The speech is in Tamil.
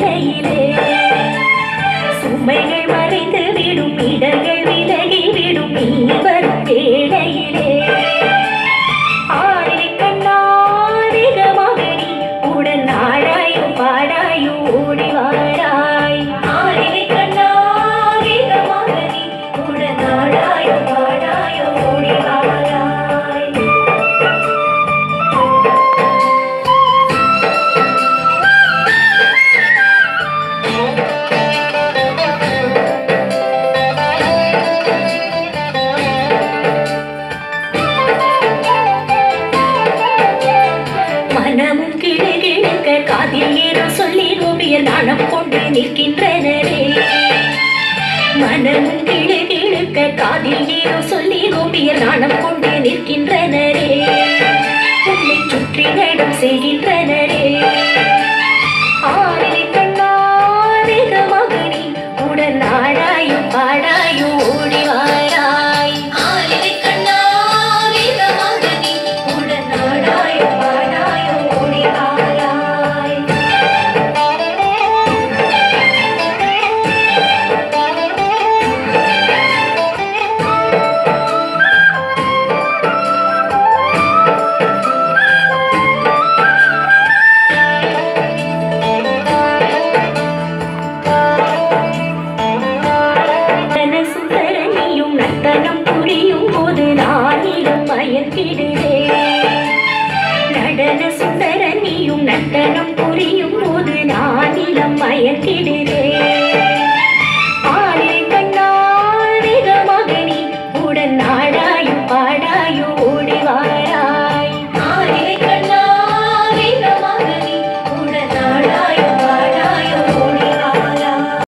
வேளையிலே சுமைகள் மறைந்து விடும் இடர்கள் விலகி விடும் நீ வரும் வேளையிலே ஆடி கண்ணாதிகமாக நீ உடன் நாடாயோ பாடாயோ ஓடி வாராய் ஆடி கண்ணாதிகமாக நீ உடன் நாடாயோ பாடாயோ ஓடி வாராய் மனமும் கிழகிழக்க காதில் ஏதோ சொல்லி ரூபியர் நாணம் கொண்டு நிற்கின்றனரே மனமும் கிழகிழக்க காதில் ஏதோ சொல்லி ரூபியர் நாணம் கொண்டு நிற்கின்றனரே உன்னை சுற்றி நடம் செய்கின்றனரே ஆறிலை கண்ணாதிக மகனி உடன் நாடாயோ பாடாயோ ஓடி வாராய் ஆறிலை கண்ணாதிக மகனி உடன் நாடாயோ பாடாயோ ஓடி வாராய் நர்த்தன சுந்தரனியும் நர்த்தனம் புரியும் போது நானிலும் மயக்கிடுதே நடன சுந்தரனியும் நர்த்தனம் புரியும் போது நானிலம் மயக்கிடுதே